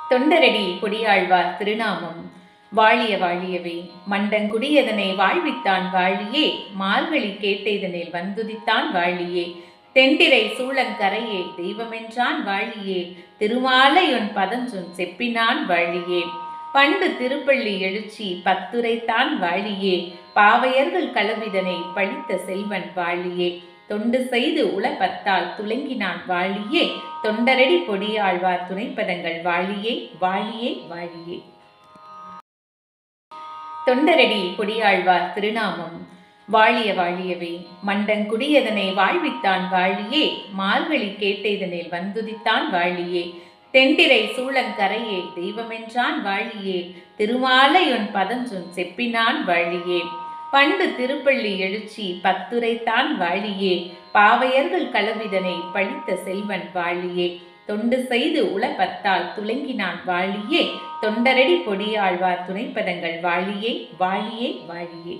தொண்டரடி கொடியாழ்வார் திருநாமம் வாழிய வாழியவே மண்டங்குடியதனை வாழ்வித்தான் வாழியே மார்கழி கேட்டதனில் வந்துதித்தான் வாழியே தெண்டிரை சூழங்கரையே தெய்வமென்றான் வாழியே திருமாலையொன் பதஞ்சொன் செப்பினான் வாழியே பண்டு திருப்பள்ளி எழுச்சி பத்துரைத்தான் வாழியே பாவையர்கள் களவிதனை பழித்த செல்வன் வாழியே தொண்டு செய்து உளப்பத்தால் துலங்கினான் வாழியே தொண்டரடி பொடியாழ்வார் துணைப்பதங்கள் வாழியே வாழியே வாழியே தொண்டரடி கொடியாழ்வார் திருநாமம் வாழிய வாழியவே மண்டங்குடியதனை வாழ்வித்தான் வாழியே மார்கழி கேட்டதனில் வந்துதித்தான் வாழியே தெண்டிரை சூழங்கரையே தெய்வமென்றான் வாழியே திருமாலையொன் பதஞ்சொன் செப்பினான் வாழியே பண்டு திருப்பள்ளி எழுச்சி பத்துரைத்தான் வாழியே பாவையர்கள் களவிதனை பழித்த செல்வன் வாழியே தொண்டு செய்து உளப்பத்தால் துலங்கினான் வாழியே தொண்டரடி பொடியாழ்வார் துணைப்பதங்கள் வாழியே வாழியே வாழியே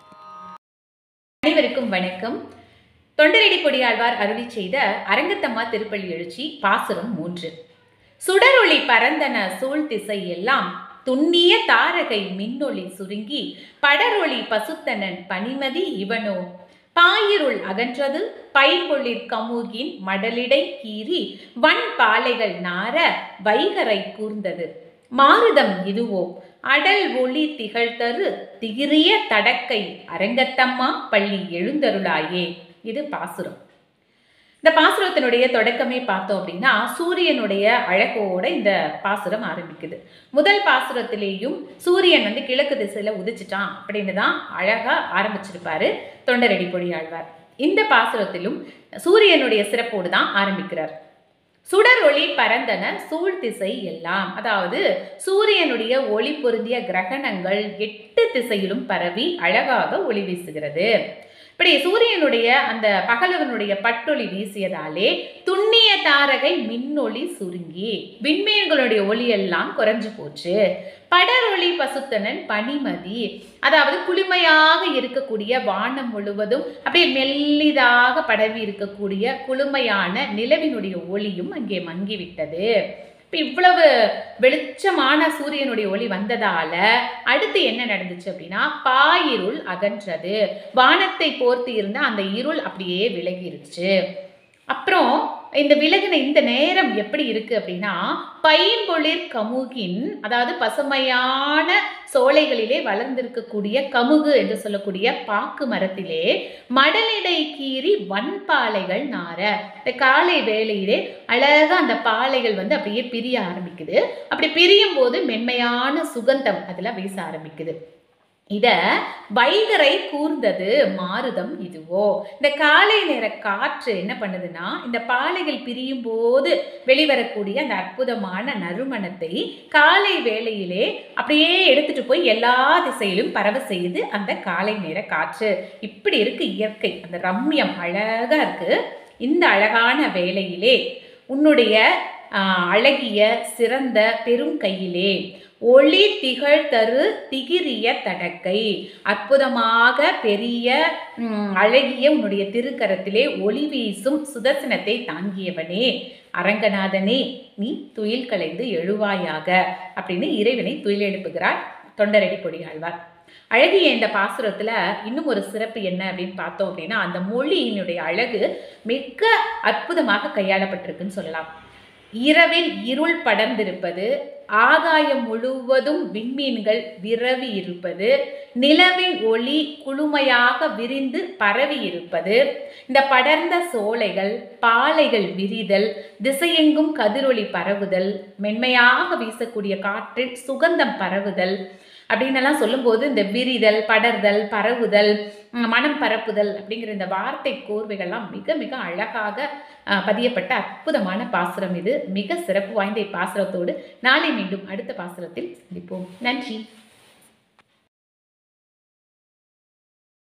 அனைவருக்கும் வணக்கம் தொண்டரடி பொடியாழ்வார் அருளி செய்த அரங்கத்தம்மா திருப்பள்ளி எழுச்சி பாசுரம் மூன்று சுடரொளி பரந்தன சூழ் திசை எல்லாம் துண்ணிய தாரகை மின்னொளி சுருங்கி படரொளி பசுத்தனன் பனிமதி இவனோ பாயிருள் அகன்றது பைம்பொழிற் கமுகின் மடலிடை கீறி வன் பாலைகள் நார வைகரை கூர்ந்தது மாருதம் இதுவோ அடல் ஒளி திகழ்தரு திகிரிய தடக்கை அரங்கத்தம்மா பள்ளி எழுந்தருளாயே இது பாசுரம் இந்த பாசுரத்தினுடைய தொடக்கமே பார்த்தோம் அப்படின்னா சூரியனுடைய அழகோட இந்த பாசுரம் ஆரம்பிக்குது முதல் பாசுரத்திலேயும் சூரியன் வந்து கிழக்கு திசையில உதிச்சிட்டான் அப்படின்னு தான் அழகா ஆரம்பிச்சிருப்பாரு தொண்டரடி பொடியாழ்வார் இந்த பாசுரத்திலும் சூரியனுடைய சிறப்போடு தான் ஆரம்பிக்கிறார் சுடர் ஒளி பரந்தன சூழ் திசை எல்லாம் அதாவது சூரியனுடைய ஒளி பொருந்திய கிரகணங்கள் எட்டு திசையிலும் பரவி அழகாக ஒளி வீசுகிறது இப்படி சூரியனுடைய அந்த பகலவனுடைய பட்டொளி வீசியதாலே துண்ணிய தாரகை மின்னொளி சுருங்கி விண்மீன்களுடைய ஒளி எல்லாம் குறைஞ்சு போச்சு படரொளி பசுத்தனன் பனிமதி அதாவது குளுமையாக இருக்கக்கூடிய வானம் முழுவதும் அப்படியே மெல்லிதாக படவி இருக்கக்கூடிய குளுமையான நிலவினுடைய ஒளியும் அங்கே மங்கிவிட்டது இப்போ இவ்வளவு வெளிச்சமான சூரியனுடைய ஒளி வந்ததால அடுத்து என்ன நடந்துச்சு அப்படின்னா பாயிருள் அகன்றது வானத்தை போர்த்தி இருந்த அந்த இருள் அப்படியே விலகிருச்சு அப்புறம் இந்த விலகின இந்த நேரம் எப்படி இருக்கு அப்படின்னா பைம்பொழிற் கமுகின் அதாவது பசுமையான சோலைகளிலே வளர்ந்திருக்கக்கூடிய கமுகு என்று சொல்லக்கூடிய பாக்கு மரத்திலே மடலிடை கீறி வன்பாலைகள் நார இந்த காலை வேளையிலே அழகா அந்த பாலைகள் வந்து அப்படியே பிரிய ஆரம்பிக்குது அப்படி பிரியும் போது மென்மையான சுகந்தம் அதுல வீச ஆரம்பிக்குது இத வைகரை கூர்ந்தது மாருதம் இதுவோ இந்த காலை நேர காற்று என்ன பண்ணுதுன்னா இந்த பாலைகள் பிரியும் போது வெளிவரக்கூடிய அந்த அற்புதமான நறுமணத்தை காலை வேளையிலே அப்படியே எடுத்துட்டு போய் எல்லா திசையிலும் பரவ செய்யுது அந்த காலை நேர காற்று இப்படி இருக்கு இயற்கை அந்த ரம்யம் அழகா இருக்கு இந்த அழகான வேளையிலே உன்னுடைய அழகிய சிறந்த பெரும் கையிலே ஒளி திகழ் தரு திகிரிய தடக்கை அற்புதமாக பெரிய அழகிய உன்னுடைய திருக்கரத்திலே ஒளி வீசும் சுதர்சனத்தை தாங்கியவனே அரங்கநாதனே நீ துயில் கலைந்து எழுவாயாக அப்படின்னு இறைவனை துயில் எழுப்புகிறார் தொண்டரடி பொடியாழ்வார் அழகிய இந்த பாசுரத்தில் இன்னும் ஒரு சிறப்பு என்ன அப்படின்னு பார்த்தோம் அப்படின்னா அந்த மொழியினுடைய அழகு மிக அற்புதமாக கையாளப்பட்டிருக்குன்னு சொல்லலாம் இரவில் இருள் படர்ந்திருப்பது ஆகாயம் முழுவதும் விண்மீன்கள் விரவி இருப்பது நிலவின் ஒளி குளுமையாக விரிந்து பரவி இருப்பது இந்த படர்ந்த சோலைகள் பாலைகள் விரிதல் திசையெங்கும் கதிரொளி பரவுதல் மென்மையாக வீசக்கூடிய காற்றில் சுகந்தம் பரவுதல் அப்படின்னெல்லாம் சொல்லும்போது இந்த விரிதல் படர்தல் பரவுதல் மனம் பரப்புதல் அப்படிங்கிற இந்த வார்த்தை கோர்வைகள்லாம் மிக மிக அழகாக பதியப்பட்ட அற்புதமான பாசுரம் இது மிக சிறப்பு வாய்ந்த இப்பாசுரத்தோடு நாளை மீண்டும் அடுத்த பாசுரத்தில் சந்திப்போம் நன்றி